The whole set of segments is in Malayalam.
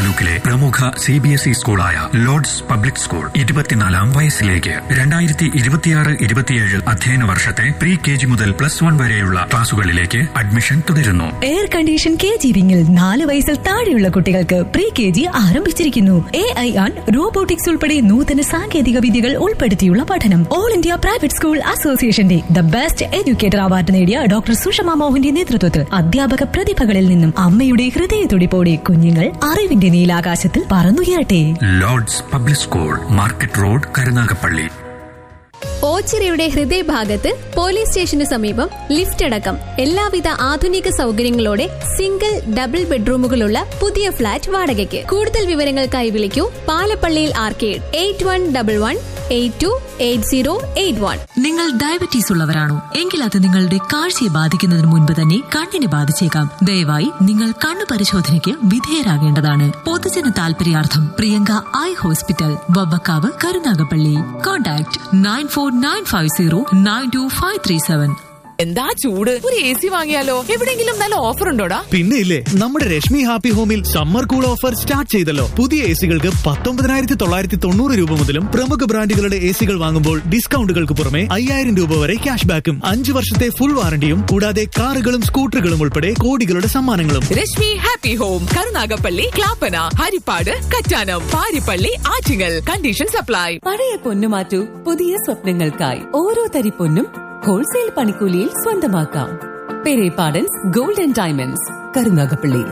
താലൂക്കിലെ പ്രമുഖ സി ബി എസ് ഇ സ്കൂളായ ലോർഡ്സ് പബ്ലിക് സ്കൂൾ ഇരുപത്തിനാലാം വയസ്സിലേക്ക് രണ്ടായിരത്തി ഇരുപത്തിയാറ് ഇരുപത്തിയേഴ് അധ്യയന വർഷത്തെ പ്രീ കെ ജി മുതൽ പ്ലസ് വൺ വരെയുള്ള ക്ലാസുകളിലേക്ക് അഡ്മിഷൻ തുടരുന്നു എയർ കണ്ടീഷൻ കെ ജി വിങ്ങിൽ നാല് വയസ്സിൽ താഴെയുള്ള കുട്ടികൾക്ക് പ്രീ കെ ജി ആരംഭിച്ചിരിക്കുന്നു എ ഐ ആൺ റോബോട്ടിക്സ് ഉൾപ്പെടെ നൂതന സാങ്കേതിക വിദ്യകൾ ഉൾപ്പെടുത്തിയുള്ള പഠനം ഓൾ ഇന്ത്യ പ്രൈവറ്റ് സ്കൂൾ അസോസിയേഷന്റെ ദ ബെസ്റ്റ് എഡ്യൂക്കേറ്റർ അവാർഡ് നേടിയ ഡോക്ടർ സുഷമ മോഹന്റെ നേതൃത്വത്തിൽ അധ്യാപക പ്രതിഭകളിൽ നിന്നും അമ്മയുടെ ഹൃദയത്തുടിപ്പോടെ കുഞ്ഞുങ്ങൾ അറിവിന്റെ നീലാകാശത്തിൽ പറന്നുയരട്ടെ Lord's public school market road Karunagappally ഓച്ചിറയുടെ ഹൃദയഭാഗത്ത് പോലീസ് സ്റ്റേഷന് സമീപം ലിഫ്റ്റ് അടക്കം എല്ലാവിധ ആധുനിക സൗകര്യങ്ങളോടെ സിംഗിൾ ഡബിൾ ബെഡ്റൂമുകളുള്ള പുതിയ ഫ്ളാറ്റ് വാടകയ്ക്ക് കൂടുതൽ വിവരങ്ങൾക്കായി വിളിക്കൂ പാലപ്പള്ളിയിൽ arcade eight one double one eight two eight zero eight one നിങ്ങൾ ഡയബറ്റീസ് ഉള്ളവരാണോ എങ്കിൽ അത് നിങ്ങളുടെ കാഴ്ചയെ ബാധിക്കുന്നതിന് മുൻപ് തന്നെ കണ്ണിനെ ബാധിച്ചേക്കാം ദയവായി നിങ്ങൾ കണ്ണു പരിശോധനയ്ക്ക് വിധേയരാകേണ്ടതാണ് പൊതുജന താൽപര്യാർത്ഥം Priyanka eye hospital Vavvakkavu Karunagappally contact nine four nine five zero nine two five three seven എന്താ ചൂട് ഒരു എ സി വാങ്ങിയാലോ എവിടെങ്കിലും നല്ല ഓഫർ ഉണ്ടോടാ പിന്നെ ഇല്ലേ നമ്മുടെ രശ്മി ഹാപ്പി ഹോമിൽ സമ്മർ കൂൾ ഓഫർ സ്റ്റാർട്ട് ചെയ്തല്ലോ പുതിയ എ സികൾക്ക് പത്തൊമ്പതിനായിരത്തി തൊള്ളായിരത്തി തൊണ്ണൂറ് രൂപ മുതലും പ്രമുഖ ബ്രാൻഡുകളുടെ എ സികൾ വാങ്ങുമ്പോൾ ഡിസ്കൗണ്ടുകൾക്ക് പുറമെ അയ്യായിരം രൂപ വരെ ക്യാഷ് ബാക്കും അഞ്ചു വർഷത്തെ ഫുൾ വാറണ്ടിയും കൂടാതെ കാറുകളും സ്കൂട്ടറുകളും ഉൾപ്പെടെ കോടികളുടെ സമ്മാനങ്ങളും Rashmi happy home Karunagappally Clappana Harippad Kattanam Parippally Attingal condition supply പഴയ പൊന്നു മാറ്റൂ പുതിയ സ്വപ്നങ്ങൾക്കായി ഓരോ തരി പൊന്നും ഹോൾസെയിൽ പണിക്കൂലിയിൽ സ്വന്തമാക്കാം Perepadans gold and diamonds Karunagappally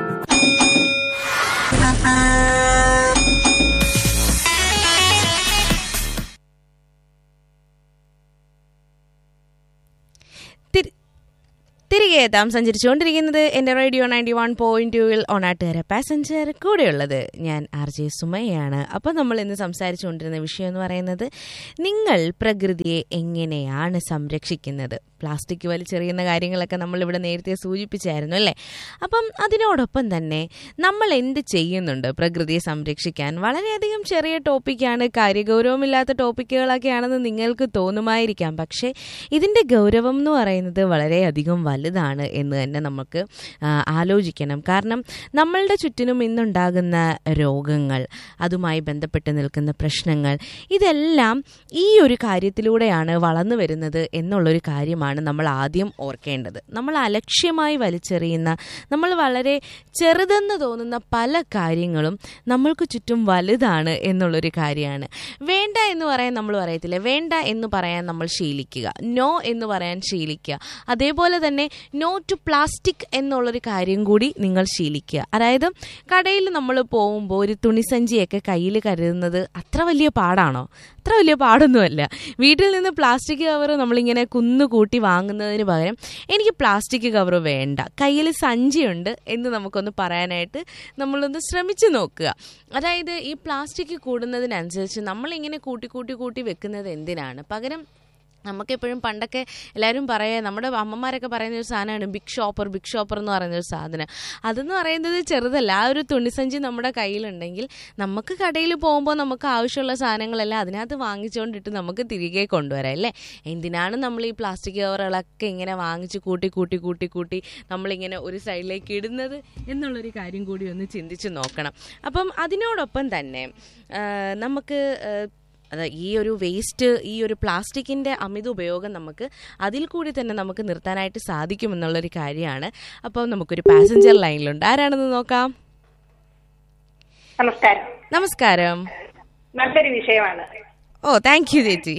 തിരി- തിരികെ എത്താം സഞ്ചരിച്ചുകൊണ്ടിരിക്കുന്നത് എൻ്റെ റേഡിയോ നയൻറ്റി വൺ പോയിന്റ് ടുവിൽ ഓണാട്ടുകാര പാസഞ്ചർ കൂടെയുള്ളത് ഞാൻ ആർ ജെ സുമയാണ് അപ്പോൾ നമ്മൾ ഇന്ന് സംസാരിച്ചുകൊണ്ടിരുന്ന വിഷയം എന്ന് പറയുന്നത് നിങ്ങൾ പ്രകൃതിയെ എങ്ങനെയാണ് സംരക്ഷിക്കുന്നത് പ്ലാസ്റ്റിക് വലിച്ചെറിയുന്ന കാര്യങ്ങളൊക്കെ നമ്മളിവിടെ നേരത്തെ സൂചിപ്പിച്ചായിരുന്നു അല്ലേ അപ്പം അതിനോടൊപ്പം തന്നെ നമ്മൾ എന്ത് ചെയ്യുന്നുണ്ട് പ്രകൃതിയെ സംരക്ഷിക്കാൻ വളരെയധികം ചെറിയ ടോപ്പിക്കാണ് കാര്യഗൗരവമില്ലാത്ത ടോപ്പിക്കുകളൊക്കെയാണെന്ന് നിങ്ങൾക്ക് തോന്നുമായിരിക്കാം പക്ഷേ ഇതിൻ്റെ ഗൗരവം എന്ന് പറയുന്നത് വളരെയധികം വലുതാണ് എന്ന് തന്നെ നമുക്ക് ആ, ആലോചിക്കണം കാരണം നമ്മളുടെ ചുറ്റിനും ഇന്നുണ്ടാകുന്ന രോഗങ്ങൾ അതുമായി ബന്ധപ്പെട്ട് നിൽക്കുന്ന പ്രശ്നങ്ങൾ ഇതെല്ലാം ഈ ഒരു കാര്യത്തിലൂടെയാണ് വളർന്നു വരുന്നത് എന്നുള്ളൊരു കാര്യമാണ് നമ്മൾ ആദ്യം ഓർക്കേണ്ടത് നമ്മൾ അലക്ഷ്യമായി വലിച്ചെറിയുന്ന നമ്മൾ വളരെ ചെറുതെന്ന് തോന്നുന്ന പല കാര്യങ്ങളും നമ്മൾക്ക് ചുറ്റും വലുതാണ് എന്നുള്ളൊരു കാര്യമാണ് വേണ്ട എന്ന് പറയാൻ നമ്മൾ പറയത്തില്ല വേണ്ട എന്ന് പറയാൻ നമ്മൾ ശീലിക്കുക നോ എന്ന് പറയാൻ ശീലിക്കുക അതേപോലെ തന്നെ നോ ടു പ്ലാസ്റ്റിക് എന്നുള്ളൊരു കാര്യം കൂടി നിങ്ങൾ ശീലിക്കുക അതായത് കടയിൽ നമ്മൾ പോകുമ്പോൾ ഒരു തുണിസഞ്ചിയൊക്കെ കയ്യിൽ കരുതുന്നത് അത്ര വലിയ പാടാണോ അത്ര വലിയ പാടൊന്നുമല്ല വീട്ടിൽ നിന്ന് പ്ലാസ്റ്റിക് കവർ നമ്മളിങ്ങനെ കുന്നുകൂട്ടി വാങ്ങുന്നതിന് പകരം എനിക്ക് പ്ലാസ്റ്റിക് കവർ വേണ്ട കയ്യിൽ സഞ്ചിയുണ്ട് എന്ന് നമുക്കൊന്ന് പറയാനായിട്ട് നമ്മളൊന്ന് ശ്രമിച്ചു നോക്കുക അതായത് ഈ പ്ലാസ്റ്റിക് കൂടുന്നതിനനുസരിച്ച് നമ്മളിങ്ങനെ കൂട്ടി കൂട്ടി കൂട്ടി വെക്കുന്നത് എന്തിനാണ് പകരം നമുക്കെപ്പോഴും പണ്ടൊക്കെ എല്ലാവരും പറയാ നമ്മുടെ അമ്മമാരൊക്കെ പറയുന്ന ഒരു സാധനമാണ് ബിഗ് ഷോപ്പർ ബിഗ് ഷോപ്പർ എന്ന് പറയുന്ന ഒരു സാധനം അതെന്ന് പറയുന്നത് ചെറുതല്ല ആ ഒരു തുണിസഞ്ചി നമ്മുടെ കയ്യിലുണ്ടെങ്കിൽ നമുക്ക് കടയിൽ പോകുമ്പോൾ നമുക്ക് ആവശ്യമുള്ള സാധനങ്ങളെല്ലാം അതിനകത്ത് വാങ്ങിച്ചുകൊണ്ടിട്ട് നമുക്ക് തിരികെ കൊണ്ടുവരാം അല്ലേ എന്തിനാണ് നമ്മൾ ഈ പ്ലാസ്റ്റിക് കവറുകളൊക്കെ ഇങ്ങനെ വാങ്ങിച്ച് കൂട്ടി കൂട്ടി കൂട്ടി കൂട്ടി നമ്മളിങ്ങനെ ഒരു സൈഡിലേക്ക് ഇടുന്നത് എന്നുള്ളൊരു കാര്യം കൂടി ഒന്ന് ചിന്തിച്ച് നോക്കണം അപ്പം അതിനോടൊപ്പം തന്നെ ആ, നമുക്ക് ആ, അത് ഈ ഒരു വേസ്റ്റ് ഈ ഒരു പ്ലാസ്റ്റിക്കിൻ്റെ അമിത ഉപയോഗം നമുക്ക് അതിൽ കൂടി തന്നെ നമുക്ക് നിർത്താനായിട്ട് സാധിക്കുമെന്നുള്ളൊരു കാര്യമാണ് അപ്പോൾ നമുക്കൊരു പാസഞ്ചർ ലൈനിലുണ്ട് ആരാണെന്ന് നോക്കാം നമസ്കാരം നമസ്കാരം നല്ലൊരു വിഷയമാണ് ഓ താങ്ക് യു ചേച്ചി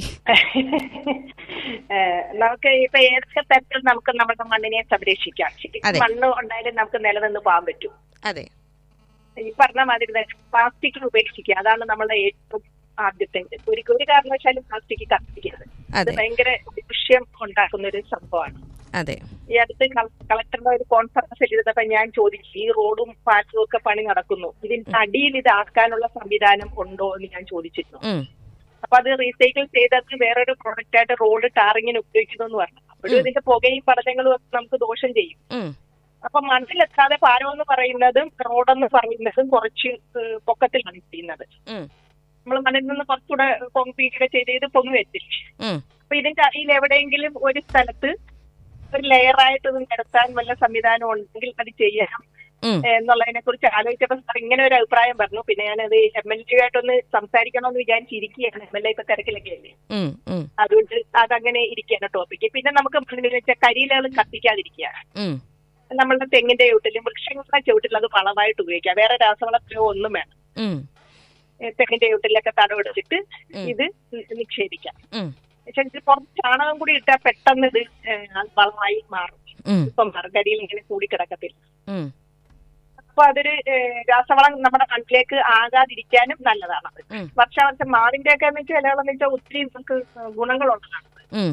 ഏഹ് നമുക്ക് ഇപ്പൊ ഏതൊക്കെ തരത്തിൽ നമുക്ക് നമ്മുടെ മണ്ണിനെ സംരക്ഷിക്കാം ശരിക്കും അതെ. മണ്ണ് ഉണ്ടായാലും നമുക്ക് നിലനിന്ന് പോകാൻ പറ്റും അതെ ഈ പറഞ്ഞ മാതിരി തന്നെ പ്ലാസ്റ്റിക് ഉപേക്ഷിക്കുക അതാണ് നമ്മളുടെ ഏറ്റവും ആദ്യത്തെ ഇത്. ഒരു ഒരു കാരണവശാലും പ്ലാസ്റ്റിക് കത്തിക്കരുത് അത് അതെ. ഭയങ്കര ദൃശ്യം ഉണ്ടാക്കുന്ന ഒരു സംഭവമാണ് അതെ ഈ അടുത്ത് കള- കളക്ടറുടെ ഒരു കോൺഫറൻസ് ചെയ്തപ്പോ ഞാൻ ചോദിച്ചു ഈ റോഡും പാലവും ഒക്കെ പണി നടക്കുന്നു ഇതിന്റെ അടിയിൽ ഇതാക്കാനുള്ള സംവിധാനം ഉണ്ടോ എന്ന് ഞാൻ ചോദിച്ചിരുന്നു ഉം. അപ്പൊ അത് റീസൈക്കിൾ ചെയ്തത് വേറൊരു പ്രോഡക്റ്റ് ആയിട്ട് റോഡ് ടാറിങ്ങിന് ഉപയോഗിക്കുന്നു എന്ന് പറഞ്ഞു അപ്പോഴും ഇതിന്റെ പുകയും പടലങ്ങളും ഒക്കെ നമുക്ക് ദോഷം ചെയ്യും ഉം. അപ്പൊ മണ്ണിലെത്താതെ പാലം എന്ന് പറയുന്നതും റോഡെന്ന് പറയുന്നതും കുറച്ച് ഏഹ്, പൊക്കത്തിലാണ് ചെയ്യുന്നത് ഉം. നമ്മൾ മണ്ണിൽ നിന്ന് കുറച്ചുകൂടെ കോൺക്രീറ്റ് ഒക്കെ ചെയ്ത് ഇത് പൊങ്ങി വെച്ചില്ലേ ഉം. അപ്പൊ ഇതിന്റെ അടിയിൽ എവിടെയെങ്കിലും ഒരു സ്ഥലത്ത് ഒരു ലെയറായിട്ട് ഇത് നിരത്താൻ വല്ല സംവിധാനം ഉണ്ടെങ്കിൽ അത് ചെയ്യാം ഉം. എന്നുള്ളതിനെ കുറിച്ച് ആലോചിച്ചപ്പോൾ സാർ ഇങ്ങനെ ഒരു അഭിപ്രായം പറഞ്ഞു പിന്നെ ഞാനത് എം എൽ എ ആയിട്ടൊന്ന് സംസാരിക്കണമെന്ന് വിചാരിച്ചിരിക്കുകയാണ് എം എൽ എ ഇപ്പൊ തിരക്കിലൊക്കെ അല്ലേ ഉം, ഉം, അതുകൊണ്ട് അതങ്ങനെ ഇരിക്കുകയാണ് ടോപ്പിക്ക് പിന്നെ നമുക്ക് മണ്ണിൽ വെച്ച കരിയിലകൾ കത്തിക്കാതിരിക്കുക ഉം. നമ്മളുടെ തെങ്ങിന്റെ ചുവട്ടിലും വൃക്ഷങ്ങളുടെ ചുവട്ടിലും അത് വളമായിട്ട് ഉപയോഗിക്കാം വേറെ രാസവളത്തിലോ ഒന്നും വേണം ഉം, ഏ, തെങ്ങിന്റെ ചുവട്ടിലൊക്കെ തടവെടുത്തിട്ട് ഉം. ഇത് നി- നിക്ഷേപിക്കാം ഉം, പക്ഷെ ഇതിൽ കുറച്ച് ചാണകം കൂടി ഇട്ടാൽ പെട്ടെന്ന് ഇത് ഏ, അത് വളമായി മാറും ഉം, ഇപ്പം മറുകടിയിൽ ഇങ്ങനെ കൂടി കിടക്കത്തില്ല ഉം. അപ്പൊ അതൊരു ഏ, രാസവളം നമ്മുടെ മണ്ണിലേക്ക് ആകാതിരിക്കാനും നല്ലതാണ് അത് ഉം. വർഷാവർഷം മാവിന്റെ ഒക്കെ എന്ന് വെച്ചാൽ ഇലകളെന്ന് വെച്ചാൽ ഒത്തിരി നമുക്ക് ഗുണങ്ങളുള്ളതാണ് ഉം,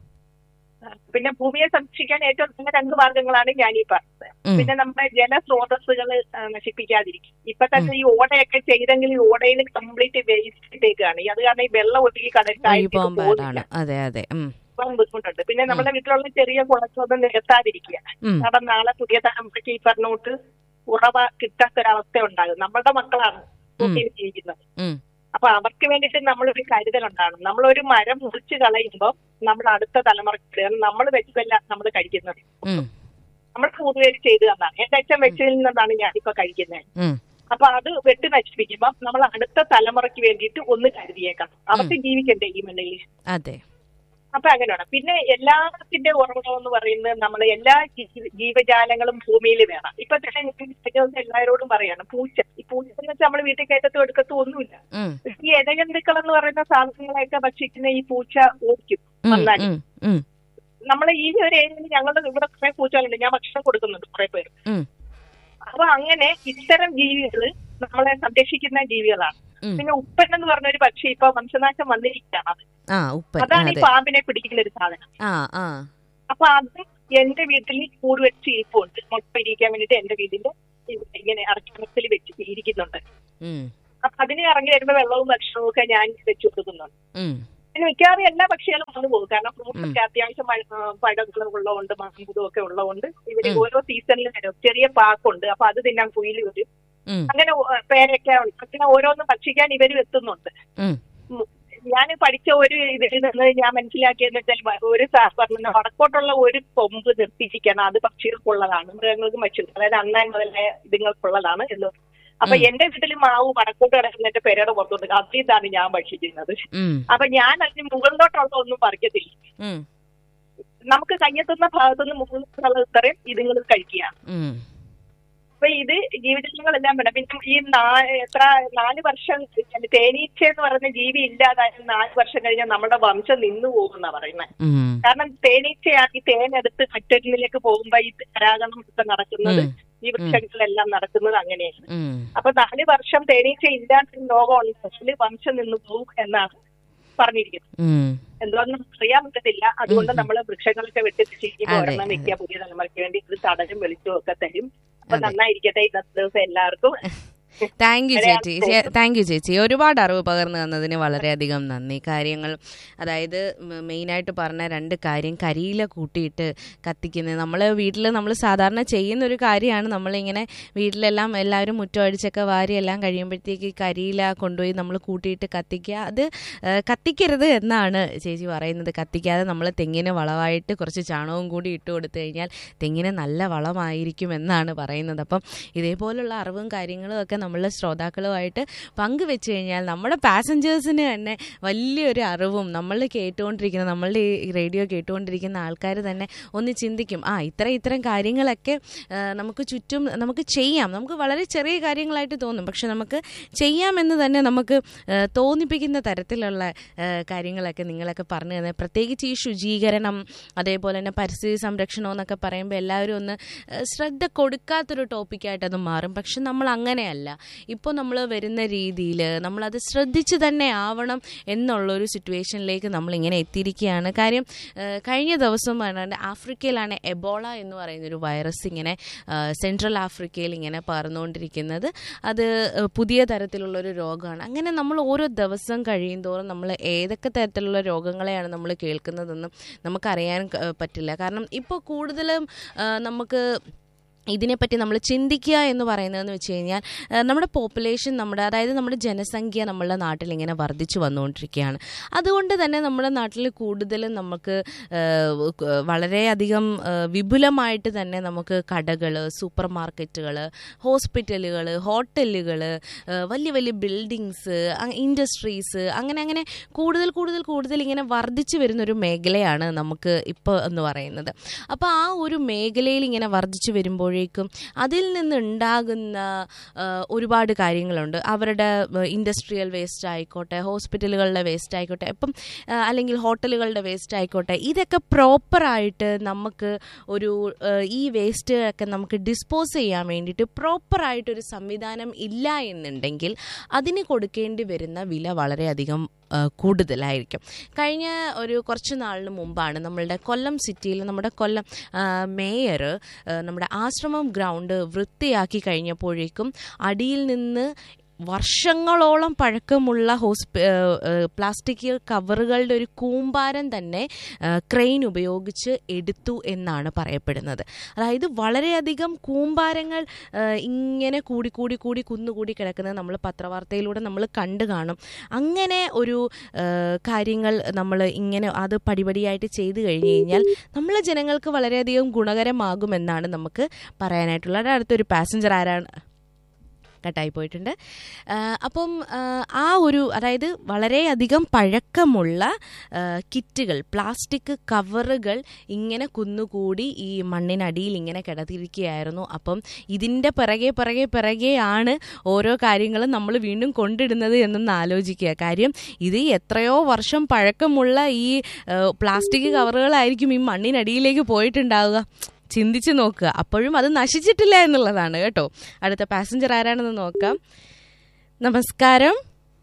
പിന്നെ ഭൂമിയെ സംരക്ഷിക്കാൻ ഏറ്റവും നല്ല രണ്ട് മാർഗങ്ങളാണ് ഞാൻ ഈ പറഞ്ഞത് ഉം. പിന്നെ നമ്മുടെ ജലസ്രോതസ്സുകൾ നശിപ്പിക്കാതിരിക്കും ഇപ്പൊ തന്നെ ഈ ഓടയൊക്കെ ചെയ്തെങ്കിൽ ഈ ഓടയിൽ കംപ്ലീറ്റ് വേസ്റ്റ് ഇട്ടേക്കാണ് അത് കാരണം ഈ വെള്ളം ഒഴുകി ഒഴുകി കടലിൽ പോകാൻ പോകുന്നില്ല പാടാണ് അതെ അതെ ഉം, ഇപ്പം ബുദ്ധിമുട്ടുണ്ട് പിന്നെ നമ്മുടെ വീട്ടിലുള്ള ചെറിയ കുളച്ചൊന്നും നികത്താതിരിക്കുക ഉം. കാരണം നാളെ പുതിയ തലമുറയ്ക്ക് ഈ പറഞ്ഞോട്ട് ഉറവ കിട്ടാത്തൊരവസ്ഥ ഉണ്ടാകും നമ്മളുടെ മക്കളാണ് ഭൂമിയിൽ ജീവിക്കുന്നത് ഉം, അപ്പൊ അവർക്ക് വേണ്ടിയിട്ട് നമ്മളൊരു കരുതലുണ്ടാകണം നമ്മളൊരു മരം മുറിച്ച് കളയുമ്പോൾ നമ്മൾ അടുത്ത തലമുറയ്ക്ക് നമ്മൾ വെച്ചതല്ല നമ്മൾ കഴിക്കുന്നത് ഉം, നമ്മൾ പൂർവ്വര് ചെയ്തു തന്നാണ് എന്റെ അച്ഛൻ വെച്ചതിൽ നിന്നാണ് ഞാനിപ്പോ കഴിക്കുന്നത് ഉം. അപ്പൊ അത് വെട്ടി നശിപ്പിക്കുമ്പോൾ നമ്മൾ അടുത്ത തലമുറയ്ക്ക് വേണ്ടിയിട്ട് ഒന്ന് കരുതിയേക്കണം അവർക്ക് ജീവിക്കണ്ടേ ഈ മണ്ണിൽ അതെ അപ്പൊ അങ്ങനെയാണ് പിന്നെ എല്ലാത്തിന്റെ ഉറവിടം എന്ന് പറയുന്നത് നമ്മൾ എല്ലാ ജീ- ജീവജാലങ്ങളും ഭൂമിയിൽ വേണം ഇപ്പൊ തന്നെ ഞാൻ കഴിഞ്ഞ ദിവസം എല്ലാവരോടും പറയാണ് പൂച്ച ഈ പൂച്ച എന്ന് വെച്ചാൽ നമ്മൾ വീട്ടിൽ കയറ്റത്തും എടുക്കത്തും ഒന്നുമില്ല ഉം, ഈ ഇഴജന്തുക്കൾ എന്ന് പറയുന്ന സാധനങ്ങളെയൊക്കെ ഭക്ഷിക്കുന്ന ഈ പൂച്ച ഓടിക്കും ഉം, വന്നാൽ ഉം, ഉം, നമ്മൾ ഈ ഒരു ഏരിയയിൽ ഞങ്ങളുടെ ഇവിടെ കുറെ പൂച്ചകളുണ്ട് ഞാൻ ഭക്ഷണം കൊടുക്കുന്നുണ്ട് കുറെ പേര് ഉം, അപ്പൊ അങ്ങനെ ഇത്തരം ജീവികൾ നമ്മളെ സംരക്ഷിക്കുന്ന ജീവികളാണ് ഉം. പിന്നെ ഉപ്പൻ എന്ന് പറഞ്ഞ ഒരു പക്ഷി ഇപ്പൊ വംശനാശം വന്നിരിക്കുകയാണ് അത് ആ ഉപ്പൻ അതാണ് ഈ അതെ പാമ്പിനെ പിടിക്കുന്ന ഒരു സാധനം ആ ആ അപ്പൊ അത് എന്റെ വീട്ടിൽ കൂട് വെച്ച് ഇരിപ്പുണ്ട് മുട്ട ഇരിക്കാൻ വേണ്ടിട്ട് എന്റെ വീടിന്റെ ഇവിടെ ഇങ്ങനെ അടക്കണത്തിൽ വെച്ച് ഇരിക്കുന്നുണ്ട് ഉം, അപ്പൊ അതിന് ഇറങ്ങി വരുമ്പോ വെള്ളവും ഭക്ഷണവും ഒക്കെ ഞാൻ വെച്ചു കൊടുക്കുന്നുണ്ട് ഉം, പിന്നെ മിക്കവാറും എല്ലാ പക്ഷികളും വന്നു പോകും കാരണം ഫ്രൂട്ട്സ് ഒക്കെ അത്യാവശ്യം പഴങ്ങൾ ഉള്ളതുകൊണ്ട് മാമ്പുതും ഒക്കെ ഉള്ളതുകൊണ്ട് ഇവര് ഉം. ഓരോ സീസണിൽ വരും ചെറിയ പാക്കുണ്ട് അപ്പൊ അത് തിന്നാൻ കുയിൽ വരും ഉം, അങ്ങനെ ഒ- പേരൊക്കെ ഉണ്ട് അങ്ങനെ ഓരോന്നും ഭക്ഷിക്കാൻ ഇവരും എത്തുന്നുണ്ട് ഉം, ഞാൻ പഠിച്ച ഒരു ഇതിൽ നിന്ന് ഞാൻ മനസ്സിലാക്കിയെന്ന് വെച്ചാൽ വ- ഒരു സാർ പറഞ്ഞു വടക്കോട്ടുള്ള ഒരു കൊമ്പ് നിർത്തിച്ചിരിക്കണം അത് പക്ഷികൾക്കുള്ളതാണ് മൃഗങ്ങൾക്ക് മറ്റു അതായത് അണ്ണാൻ മുതലായ ഇതുങ്ങൾക്കുള്ളതാണ് എന്ന് അപ്പൊ എന്റെ വീട്ടിൽ മാവ് വടക്കോട്ട് കിടക്കുന്നതിന്റെ പെരയുടെ പുറത്തോട്ട് അതിലാണ് ഞാൻ ഭക്ഷിക്കുന്നത് ഉം, അപ്പൊ ഞാൻ അതിന് മുകളിലോട്ടുള്ള ഒന്നും പറിക്കത്തില്ല ഉം, നമുക്ക് കയ്യെത്തുന്ന ഭാഗത്തുനിന്ന് മുകളിലോട്ടുള്ള ഇത്രയും ഇതുങ്ങൾ കഴിക്കുക ഉം, അപ്പൊ ഇത് ജീവജാലങ്ങളെല്ലാം വേണം പിന്നെ ഈ നാ- എത്ര നാല് വർഷം കഴിഞ്ഞാല് തേനീച്ച എന്ന് പറയുന്ന ജീവി ഇല്ലാതായ നാല് വർഷം കഴിഞ്ഞാൽ നമ്മുടെ വംശം നിന്നു പോകുന്ന പറയുന്നത് ഉം, കാരണം തേനീച്ചയാണ് ഈ തേനെടുത്ത് മറ്റൊന്നിലേക്ക് പോകുമ്പോ ഈ പരാഗണം ഒക്കെ നടക്കുന്നത് ഉം. ഈ വൃക്ഷങ്ങളെല്ലാം നടക്കുന്നത് അങ്ങനെയാണ് ഉം. അപ്പൊ നാല് വർഷം തേനീച്ച ഇല്ലാത്ത ലോകം ഉണ്ടെങ്കിൽ വംശം നിന്നു പോകും എന്നാണ് പറഞ്ഞിരിക്കുന്നത് ഉം. എന്തോന്നും അറിയാൻ പറ്റത്തില്ല അതുകൊണ്ട് നമ്മൾ വൃക്ഷങ്ങളൊക്കെ വെട്ടി ശരിക്കും അതെ, ഒരെണ്ണം അതെ. വെക്കുക പുതിയ തലമുറയ്ക്ക് വേണ്ടി ഇത് തടലും വെളിച്ചവും ഒക്കെ തരും അപ്പൊ അതെ. നന്നായിരിക്കട്ടെ ഇന്നത്തെ ദിവസം എല്ലാവർക്കും താങ്ക് യു മലയാളം ചേച്ചി ചേ- താങ്ക് യു ചേച്ചി ഒരുപാട് അറിവ് പകർന്നു തന്നതിന് വളരെയധികം നന്ദി കാര്യങ്ങൾ അതായത് മ- മെയിനായിട്ട് പറഞ്ഞ രണ്ട് കാര്യം കരിയില കൂട്ടിയിട്ട് കത്തിക്കുന്നത് നമ്മൾ വീട്ടിൽ നമ്മൾ സാധാരണ ചെയ്യുന്ന ഒരു കാര്യമാണ് നമ്മളിങ്ങനെ വീട്ടിലെല്ലാം എല്ലാവരും മുറ്റമടിച്ചൊക്കെ വാരി എല്ലാം കഴിയുമ്പോഴത്തേക്ക് ഈ കരിയില കൊണ്ടുപോയി നമ്മൾ കൂട്ടിയിട്ട് കത്തിക്കുക അത് ആ, കത്തിക്കരുത് എന്നാണ് ചേച്ചി പറയുന്നത് കത്തിക്കാതെ നമ്മൾ തെങ്ങിന് വളമായിട്ട് കുറച്ച് ചാണകവും കൂടി ഇട്ട് കൊടുത്തു കഴിഞ്ഞാൽ തെങ്ങിന് നല്ല വളമായിരിക്കും എന്നാണ് പറയുന്നത് അപ്പം ഇതേപോലുള്ള അറിവും കാര്യങ്ങളും ഒക്കെ നമ്മളുടെ ശ്രോതാക്കളുമായിട്ട് പങ്കുവെച്ച് കഴിഞ്ഞാൽ നമ്മുടെ പാസഞ്ചേഴ്സിന് തന്നെ വലിയൊരു അറിവും നമ്മൾ കേട്ടുകൊണ്ടിരിക്കുന്ന നമ്മളുടെ ഈ റേഡിയോ കേട്ടുകൊണ്ടിരിക്കുന്ന ആൾക്കാർ തന്നെ ഒന്ന് ചിന്തിക്കും ആ ഇത്ര ഇത്തരം കാര്യങ്ങളൊക്കെ ആ, നമുക്ക് ചുറ്റും നമുക്ക് ചെയ്യാം നമുക്ക് വളരെ ചെറിയ കാര്യങ്ങളായിട്ട് തോന്നും പക്ഷെ നമുക്ക് ചെയ്യാമെന്ന് തന്നെ നമുക്ക് ആ, തോന്നിപ്പിക്കുന്ന തരത്തിലുള്ള ആ, കാര്യങ്ങളൊക്കെ നിങ്ങളൊക്കെ പറഞ്ഞു തന്നെ പ്രത്യേകിച്ച് ഈ ശുചീകരണം അതേപോലെ തന്നെ പരിസ്ഥിതി സംരക്ഷണം എന്നൊക്കെ പറയുമ്പോൾ എല്ലാവരും ഒന്ന് ആ, ശ്രദ്ധ കൊടുക്കാത്തൊരു ടോപ്പിക്കായിട്ട് അത് മാറും പക്ഷെ നമ്മൾ അങ്ങനെയല്ല ഇപ്പോൾ നമ്മൾ വരുന്ന രീതിയിൽ നമ്മളത് ശ്രദ്ധിച്ച് തന്നെ ആവണം എന്നുള്ളൊരു സിറ്റുവേഷനിലേക്ക് നമ്മളിങ്ങനെ എത്തിയിരിക്കുകയാണ് കാര്യം ആ, കഴിഞ്ഞ ദിവസം പറഞ്ഞാൽ ആഫ്രിക്കയിലാണ് എബോള എന്ന് പറയുന്നൊരു വൈറസ് ഇങ്ങനെ ആ, സെൻട്രൽ ആഫ്രിക്കയിൽ ഇങ്ങനെ പറന്നുകൊണ്ടിരിക്കുന്നത് അത് ആ, പുതിയ തരത്തിലുള്ളൊരു രോഗമാണ് അങ്ങനെ നമ്മൾ ഓരോ ദിവസം കഴിയും തോറും നമ്മൾ ഏതൊക്കെ തരത്തിലുള്ള രോഗങ്ങളെയാണ് നമ്മൾ കേൾക്കുന്നതെന്നും നമുക്കറിയാൻ ക- പറ്റില്ല കാരണം ഇപ്പോൾ കൂടുതലും ആ, നമുക്ക് ഇതിനെപ്പറ്റി നമ്മൾ ചിന്തിക്കുക എന്ന് പറയുന്നതെന്ന് വെച്ച് കഴിഞ്ഞാൽ ആ, നമ്മുടെ പോപ്പുലേഷൻ നമ്മുടെ അതായത് നമ്മുടെ ജനസംഖ്യ നമ്മളുടെ നാട്ടിൽ ഇങ്ങനെ വർദ്ധിച്ചു വന്നുകൊണ്ടിരിക്കുകയാണ് അതുകൊണ്ട് തന്നെ നമ്മുടെ നാട്ടിൽ കൂടുതലും നമുക്ക് ആ, ക- വളരെയധികം ആ, വിപുലമായിട്ട് തന്നെ നമുക്ക് കടകൾ സൂപ്പർ മാർക്കറ്റുകൾ ഹോസ്പിറ്റലുകൾ ഹോട്ടലുകൾ വലിയ വലിയ ബിൽഡിങ്സ് ഇൻഡസ്ട്രീസ് അങ്ങനെ അങ്ങനെ കൂടുതൽ കൂടുതൽ കൂടുതൽ ഇങ്ങനെ വർദ്ധിച്ചു വരുന്നൊരു മേഖലയാണ് നമുക്ക് ഇപ്പോൾ എന്ന് പറയുന്നത് അപ്പോൾ ആ ഒരു മേഖലയിൽ ഇങ്ങനെ വർദ്ധിച്ചു വരുമ്പോഴേക്കും അതിൽ നിന്നുണ്ടാകുന്ന ആ, ഒരുപാട് കാര്യങ്ങളുണ്ട് അവരുടെ ഇൻഡസ്ട്രിയൽ വേസ്റ്റ് ആയിക്കോട്ടെ ഹോസ്പിറ്റലുകളുടെ വേസ്റ്റ് ആയിക്കോട്ടെ ഇപ്പം ആ, അല്ലെങ്കിൽ ഹോട്ടലുകളുടെ വേസ്റ്റ് ആയിക്കോട്ടെ ഇതൊക്കെ പ്രോപ്പറായിട്ട് നമുക്ക് ഒരു ആ, ഈ വേസ്റ്റ് ഒക്കെ നമുക്ക് ഡിസ്പോസ് ചെയ്യാൻ വേണ്ടിയിട്ട് പ്രോപ്പറായിട്ടൊരു സംവിധാനം ഇല്ല എന്നുണ്ടെങ്കിൽ അതിന് കൊടുക്കേണ്ടി വരുന്ന വില വളരെയധികം ആ, കൂടുതലായിരിക്കും കഴിഞ്ഞ ഒരു കുറച്ച് നാളിന് മുമ്പാണ് നമ്മളുടെ കൊല്ലം സിറ്റിയിൽ നമ്മുടെ കൊല്ലം മേയർ നമ്മുടെ ആശ്രമം ഗ്രൗണ്ട് വൃത്തിയാക്കി കഴിഞ്ഞപ്പോഴേക്കും അടിയിൽ നിന്ന് വർഷങ്ങളോളം പഴക്കമുള്ള ഹോസ്പി പ്ലാസ്റ്റിക് കവറുകളുടെ ഒരു കൂമ്പാരം തന്നെ ക്രെയിൻ ഉപയോഗിച്ച് എടുത്തു എന്നാണ് പറയപ്പെടുന്നത് അതായത് വളരെയധികം കൂമ്പാരങ്ങൾ ആ, ഇങ്ങനെ കൂടി കൂടി കൂടി കുന്നുകൂടി കിടക്കുന്നത് നമ്മൾ പത്രവാർത്തയിലൂടെ നമ്മൾ കണ്ടു കാണും അങ്ങനെ ഒരു ആ, കാര്യങ്ങൾ നമ്മൾ ഇങ്ങനെ അത് പടിപടിയായിട്ട് ചെയ്തു കഴിഞ്ഞു കഴിഞ്ഞാൽ നമ്മളെ ജനങ്ങൾക്ക് വളരെയധികം ഗുണകരമാകുമെന്നാണ് നമുക്ക് പറയാനായിട്ടുള്ളത് അടുത്തൊരു പാസഞ്ചർ ആരാണ് കട്ടായി പോയിട്ടുണ്ട് ആ, അപ്പം ആ, ആ ഒരു അതായത് വളരെയധികം പഴക്കമുള്ള ആ, കിറ്റുകൾ പ്ലാസ്റ്റിക് കവറുകൾ ഇങ്ങനെ കുന്നുകൂടി ഈ മണ്ണിനടിയിൽ ഇങ്ങനെ കിടത്തിയിരിക്കുകയായിരുന്നു അപ്പം ഇതിൻ്റെ പിറകെ പിറകെ പിറകെയാണ് ഓരോ കാര്യങ്ങളും നമ്മൾ വീണ്ടും കൊണ്ടിടുന്നത് എന്നൊന്ന് ആലോചിക്കുക കാര്യം ഇത് എത്രയോ വർഷം പഴക്കമുള്ള ഈ ആ, പ്ലാസ്റ്റിക് കവറുകളായിരിക്കും ഈ മണ്ണിനടിയിലേക്ക് പോയിട്ടുണ്ടാവുക ചിന്തിച്ച് നോക്കുക അപ്പോഴും അത് നശിച്ചിട്ടില്ല എന്നുള്ളതാണ് കേട്ടോ അടുത്ത പാസഞ്ചർ ആരാണെന്ന് നോക്കാം നമസ്കാരം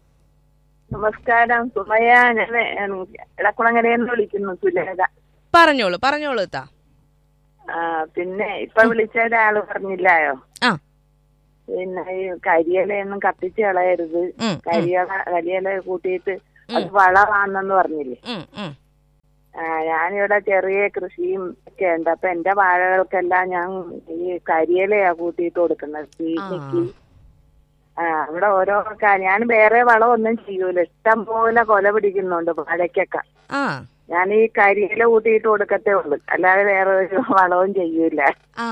നമസ്കാരം സുമയ ഞാൻ ഇടക്കുളങ്ങരയെന്ന് വിളിക്കുന്നു സുലേഖ പറഞ്ഞോളൂ പറഞ്ഞോളൂ താ ആ, പിന്നെ ഇപ്പൊ വിളിച്ച ഒരാള് പറഞ്ഞില്ലായോ ആ പിന്നെ ഈ കരിയിലയൊന്നും കത്തിച്ച് കളയരുത് ഉം, ഉം. കരിയില കരിയില കൂട്ടിയിട്ട് അത് വളമാണെന്ന് പറഞ്ഞില്ലേ ഉം, ഉം. ആ, ഞാനിവിടെ ചെറിയ കൃഷിയും ഒക്കെ ഉണ്ട് അപ്പൊ എന്റെ വാഴകൾക്കെല്ലാം ഞാൻ ഈ കരിയിലയാ കൂട്ടിയിട്ട് കൊടുക്കുന്നത് ചീനിക്ക് ആ ഇവിടെ ഓരോ കാ- ഞാൻ വേറെ വളമൊന്നും ചെയ്യൂല ഇഷ്ടം പോലെ കൊല പിടിക്കുന്നുണ്ട് വാഴയ്ക്കൊക്കെ ആ ഞാൻ ഈ കരിയില കൂട്ടിയിട്ട് കൊടുക്കത്തേ ഉള്ളൂ അല്ലാതെ വേറെ ഒരു വളവും ചെയ്യൂല ആ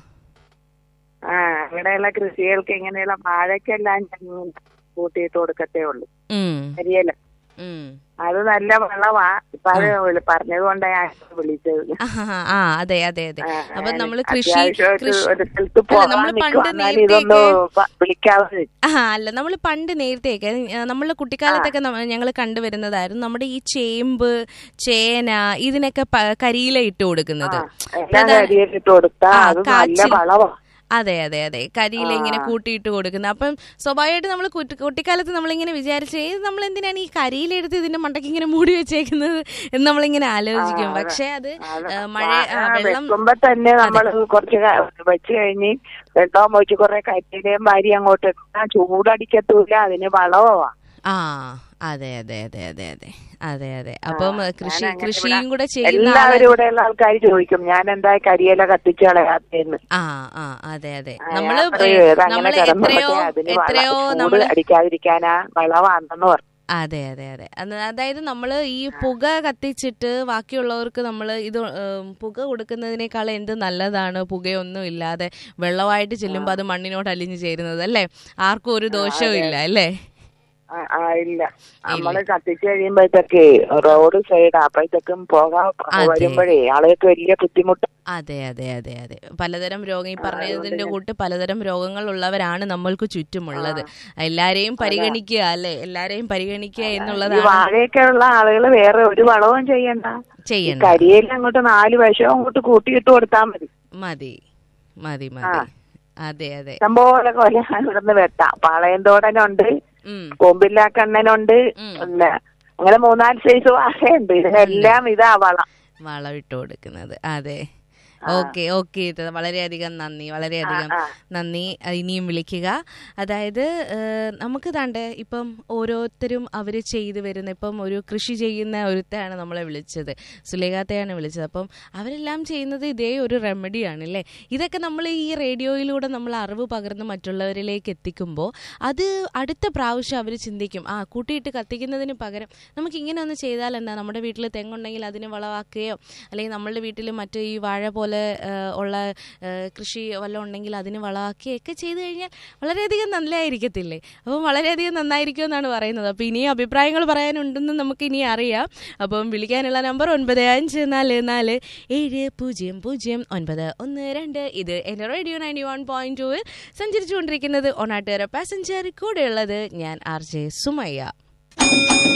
ആ ഇവിടെയുള്ള കൃഷികൾക്ക് ഇങ്ങനെയുള്ള വാഴയ്ക്കെല്ലാം ഞാൻ കൂട്ടിയിട്ട് കൊടുക്കത്തേ ഉള്ളൂ ഉം, കരിയില ഉം. അത് നല്ല വളവാ ഇപ്പൊ അത് വിളി- പറഞ്ഞത് കൊണ്ടാ ഞാൻ വിളിച്ചത് ആഹാ, ആ അതെ അതെ അതെ ആ, അപ്പൊ ഞാൻ നമ്മള് കൃഷി അത്യാവശ്യമായിട്ട് കൃഷി ഒരു സ്ഥലത്ത് അല്ല, പോകാൻ നമ്മള് നിൽക്കുവാ. പണ്ട് എന്നാലും ഇതൊന്ന് നേരത്തെയൊക്കെ പ- വിളിക്കാതെ ആ അല്ല നമ്മൾ പണ്ട് നേരത്തെയൊക്കെ നമ്മളെ കുട്ടിക്കാലത്തൊക്കെ ഞങ്ങൾ കണ്ടുവരുന്നതായിരുന്നു നമ്മുടെ ഈ ചേമ്പ് ചേന ഇതിനൊക്കെ പ- കരിയില ഇട്ട് കൊടുക്കുന്നത് എല്ലാം പ്രധാന- കരിയിലിട്ട് കൊടുത്താ ആ, അത് നല്ല കാച്ചിൽ. വളവാ അതെ അതെ അതെ കരിയില ഇങ്ങനെ കൂട്ടിയിട്ട് കൊടുക്കുന്നത് അപ്പം സ്വാഭാവികമായിട്ട് നമ്മൾ കുട്ടിക്കാലത്ത് നമ്മളിങ്ങനെ വിചാരിച്ച് "ഏയ്, നമ്മൾ എന്തിനാണ് ഈ കരിയില എടുത്ത് ഇതിന്റെ മണ്ടയ്ക്ക് ഇങ്ങനെ മൂടി വെച്ചേക്കുന്നത് എന്ന് നമ്മളിങ്ങനെ ആലോചിക്കും പക്ഷെ അത് ആ, മഴ ആ, വെള്ളം വെക്കുമ്പോ തന്നെ നമ്മൾ കുറച്ച് ക- വെച്ച് കഴിഞ്ഞ് വെള്ളവും ഒഴിച്ച് കുറെ കരിയിലയും വാരി അങ്ങോട്ട് ഇട്ടാ ചൂടടിക്കത്തൂല അതിന് വളവാ ആ അതെ അതെ അതെ അതെ അതെ അതെ അതെ അപ്പം കൃഷി ഞാനങ്ങനെ കൃഷിയും ഇവിടെ കൂടെ ചെയ്യുന്ന എല്ലാവരും ആള് ഇവിടെയുള്ള ആൾക്കാർ ചോദിക്കും ഞാൻ എന്താ കരിയില കത്തിച്ച് കളയാത്തേന്ന് ആ ആ അതെ അതെ ആ, നമ്മള് ഞാൻ പറയും, "ഇത് അങ്ങനെ നമ്മള് കിടന്നോട്ടെ, എത്രയോ അതിന് വള- എത്രയോ ചൂട് നമ്മള് അടിക്കാതിരിക്കാനാ വളവാണെന്ന് പറഞ്ഞു അതെ അതെ അതെ അത് അതായത് നമ്മൾ ഈ പുക കത്തിച്ചിട്ട് ബാക്കിയുള്ളവർക്ക് നമ്മൾ ഇത് ഉം, പുക കൊടുക്കുന്നതിനേക്കാൾ എന്ത് നല്ലതാണ് പുകയൊന്നും ഇല്ലാതെ വെള്ളമായിട്ട് ചെല്ലുമ്പോൾ അത് മണ്ണിനോട് അലിഞ്ഞു ചേരുന്നത് അല്ലേ ആർക്കും ഒരു ദോഷവും ഇല്ല അല്ലേ ആ, ആ ഇല്ല നമ്മള് കത്തിച്ച് കഴിയുമ്പോഴത്തേക്ക് റോഡ് സൈഡ് അപ്പോഴത്തേക്കും പോകാൻ അതെ. വരുമ്പോഴേ ആളുകൾക്ക് വലിയ ബുദ്ധിമുട്ട് അതെ അതെ അതെ അതെ പലതരം രോഗം ഈ പറഞ്ഞതിന്റെ കൂട്ട് പലതരം രോഗങ്ങൾ ഉള്ളവരാണ് നമ്മൾക്ക് ചുറ്റുമുള്ളത് എല്ലാരെയും പരിഗണിക്കുക അല്ലെ എല്ലാരെയും പരിഗണിക്കുക ഈ എന്നുള്ളതാണ് വാഴയൊക്കെ ഉള്ള ആളുകൾ വേറെ ഒരു വളവും ചെയ്യണ്ട ഈ ചെയ്യണം കരിയില അങ്ങോട്ട് നാല് വശവും അങ്ങോട്ട് കൂട്ടിയിട്ട് കൊടുത്താൽ മതി മതി മതി മതി അതെ അതെ ഇഷ്ടംപോലെ കൊല ഇവിടുന്ന് വെട്ടാം പാളയന്തോടനുണ്ട് ഉം കൊമ്പില്ലാക്കണ്ണനുണ്ട് പിന്നെ അങ്ങനെ മൂന്നാല് സൈസ് വാഴയുണ്ട് ഇതിനെല്ലാം ഇതാ വളം വളം ഇട്ട് കൊടുക്കുന്നത് അതെ ഓക്കെ ഓക്കെ വളരെയധികം നന്ദി വളരെയധികം ആ, ആ. നന്ദി അഹ് ഇനിയും വിളിക്കുക അതായത് ഏഹ്, നമുക്ക് താണ്ട് ഇപ്പം ഓരോരുത്തരും അവർ ചെയ്തു വരുന്ന ഇപ്പം ഒരു കൃഷി ചെയ്യുന്ന ഒരുത്താണ് നമ്മളെ വിളിച്ചത് സുലേഖാത്തയാണ് വിളിച്ചത് അപ്പം അവരെല്ലാം ചെയ്യുന്നത് ഇതേ ഒരു റെമഡിയാണ് അല്ലേ ഇതൊക്കെ നമ്മൾ ഈ റേഡിയോയിലൂടെ നമ്മൾ അറിവ് പകർന്ന് മറ്റുള്ളവരിലേക്ക് എത്തിക്കുമ്പോൾ അത് അടുത്ത പ്രാവശ്യം അവർ ചിന്തിക്കും ആ കൂട്ടിയിട്ട് കത്തിക്കുന്നതിന് പകരം നമുക്ക് ഇങ്ങനെ ഒന്ന് ചെയ്താൽ എന്താ നമ്മുടെ വീട്ടിൽ തെങ്ങുണ്ടെങ്കിൽ അതിന് വളമാക്കുകയോ അല്ലെങ്കിൽ നമ്മളുടെ വീട്ടിൽ മറ്റു ഈ വാഴ പോലെ ആ, ഉള്ള ആ, കൃഷി വല്ലതും ഉണ്ടെങ്കിൽ അതിന് വളമാക്കുകയൊക്കെ ചെയ്തു കഴിഞ്ഞാൽ വളരെയധികം നല്ലതായിരിക്കത്തില്ലേ അപ്പം വളരെയധികം നന്നായിരിക്കും എന്നാണ് പറയുന്നത് അപ്പോൾ ഇനിയും അഭിപ്രായങ്ങൾ പറയാനുണ്ടെന്ന് നമുക്ക് ഇനി അറിയാം അപ്പം വിളിക്കാനുള്ള നമ്പർ ഒൻപത് അഞ്ച് നാല് നാല് ഏഴ് പൂജ്യം പൂജ്യം ഒൻപത് ഒന്ന് രണ്ട് ഇത് എൻ്റെ റേഡിയോ നയൻറ്റി വൺ പോയിന്റ് ടൂവിൽ സഞ്ചരിച്ചുകൊണ്ടിരിക്കുന്നത് ഒണാട്ടുകര പാസഞ്ചർ കൂടെയുള്ളത് ഞാൻ ആർ ജെ സുമയ്യ